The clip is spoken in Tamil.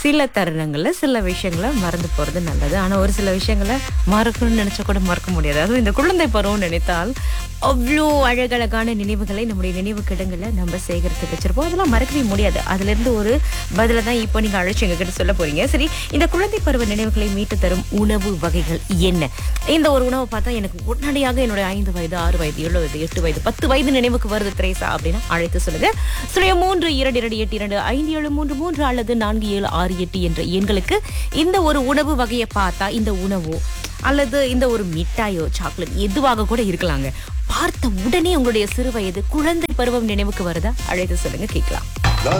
சில தருணங்கள்ல சில விஷயங்களை மறந்து போறது நல்லது ஆனா ஒரு சில விஷயங்களை மறக்கணும்னு நினைச்சா கூட மறக்க முடியாது அதுவும் இந்த குழந்தை பருவம் நினைத்தால் அவ்வளோ அழகழகான நினைவுகளை நம்முடைய நினைவு கிடங்குல நம்ம சேகரித்து வச்சிருப்போம் அதெல்லாம் மறக்கவே முடியாது அதுல இருந்து ஒரு பதில தான் இப்போ நீங்க அழைச்சு எங்ககிட்ட சொல்ல போறீங்க சரி இந்த குழந்தை பருவ நினைவுகளை மீட்டு தரும் உணவு வகைகள் என்ன இந்த ஒரு உணவை பார்த்தா எனக்கு உடனடியாக என்னுடைய ஐந்து வயது ஆறு வயது ஏழு வயது எட்டு வயது பத்து வயது நினைவுக்கு வருது திரேசா அப்படின்னா அழைத்து சொல்லுங்க சுழிய மூன்று இரண்டு இரண்டு எட்டு இரண்டு ஐந்து ஏழு மூன்று மூன்று அல்லது நான்கு ஏழு ஆறு எட்டு என்ற எண்களுக்கு இந்த ஒரு உணவு வகையை பார்த்தா இந்த உணவோ அல்லது இந்த ஒரு மிட்டாயோ சாக்லேட் எதுவாக கூட இருக்கலாங்க பார்த்த உடனே உங்களுடைய சிறு வயது குழந்தை பருவம் நினைவுக்கு வருதா அழைத்து சொல்லுங்க கேட்கலாம்